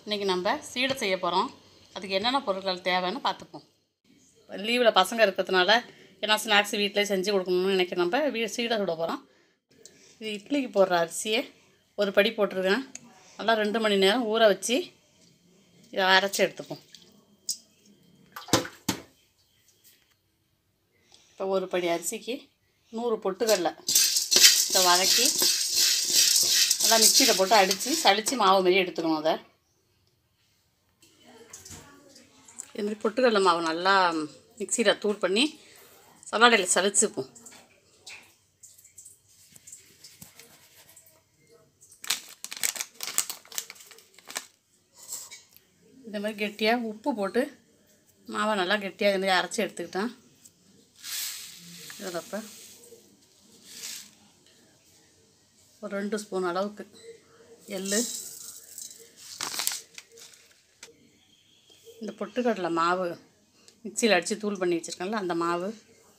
இன்றைக்கி நம்ம சீடை செய்ய போகிறோம் அதுக்கு என்னென்ன பொருட்கள் தேவைன்னு பார்த்துப்போம் லீவில் பசங்க இருக்கிறதுனால என்ன ஸ்நாக்ஸ் வீட்டிலே செஞ்சு கொடுக்கணும்னு நினைக்கிறேன் நம்ம வீ சீடை சுட போகிறோம் இது இட்லிக்கு போடுற அரிசியை ஒரு படி போட்டிருக்கேன் நல்லா ரெண்டு மணி நேரம் ஊற வச்சு இதை அரைச்சி எடுத்துப்போம் இப்போ ஒரு படி அரிசிக்கு நூறு பொட்டுக்கடலை இதை வதக்கி நல்லா மிக்சியில் போட்டு அடித்து சளிச்சு மாவு மாரி எடுத்துக்கணும் அதை இது மாதிரி பொட்டுக்கடலை மாவு நல்லா மிக்சியில் தூள் பண்ணி சலாடையில் சளிச்சுப்போம் இந்த மாதிரி கெட்டியாக உப்பு போட்டு மாவை நல்லா கெட்டியாக இது மாதிரி அரைச்சி எடுத்துக்கிட்டேன் இதில் இப்போ ஒரு ரெண்டு ஸ்பூன் அளவுக்கு எள்ளு இந்த பொட்டுக்கடலை மாவு மிக்சியில் அடித்து தூள் பண்ணி வச்சுருக்கேன்ல அந்த மாவு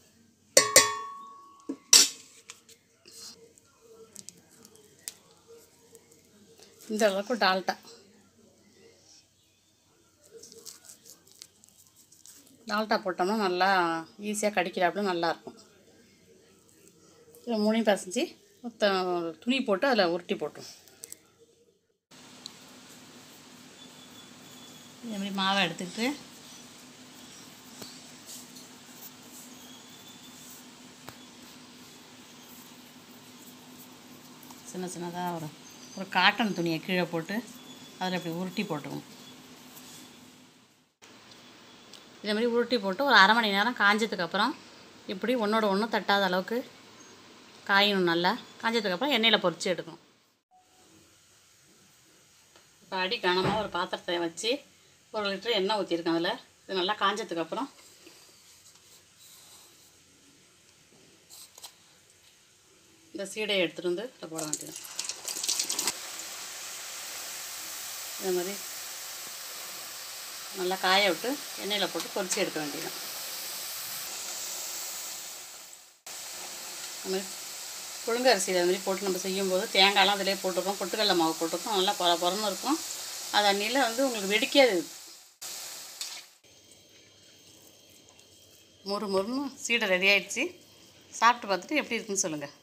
இந்த அளவுக்கு டால்டா டால்டா போட்டோம்னா நல்லா ஈஸியாக கடிக்கிறாப்புல நல்லாயிருக்கும் இதை மூணையும் பசைஞ்சு மொத்த துணி போட்டு அதில் உருட்டி போட்டோம் இதே மாதிரி மாவை எடுத்துக்கிட்டு சின்ன சின்னதாக ஒரு ஒரு காட்டன் துணியை கீழே போட்டு அதில் இப்படி உருட்டி போட்டுக்கணும் இதே மாதிரி உருட்டி போட்டு ஒரு அரை மணி நேரம் காஞ்சதுக்கப்புறம் இப்படி ஒன்றோட ஒன்று தட்டாத அளவுக்கு காயணும் நல்லா காஞ்சதுக்கப்புறம் எண்ணெயில் பொரித்து எடுக்கணும் இப்போ அடி கனமாக ஒரு பாத்திரத்தை வச்சு ஒரு லிட்டர் எண்ணெய் ஊற்றிருக்கேன் அதில் இது நல்லா காஞ்சதுக்கப்புறம் இந்த சீடையை எடுத்துகிட்டு வந்து இதில் போட வேண்டியது இதே மாதிரி நல்லா காய விட்டு எண்ணெயில் போட்டு பொரிச்சு எடுக்க வேண்டியது அது மாதிரி புழுங்க அரிசி அது மாதிரி போட்டு நம்ம செய்யும்போது தேங்காய்லாம் அதிலே போட்டிருக்கோம் பொட்டுக்கடலை மாவு போட்டிருக்கோம் நல்லா பொற பொறன்னு இருக்கும் அது அன்னியில் வந்து உங்களுக்கு வெடிக்காது மொறு மொறுன்னு சீடை ரெடி ஆயிடுச்சு சாப்பிட்டு பார்த்துட்டு எப்படி இருக்குன்னு சொல்லுங்கள்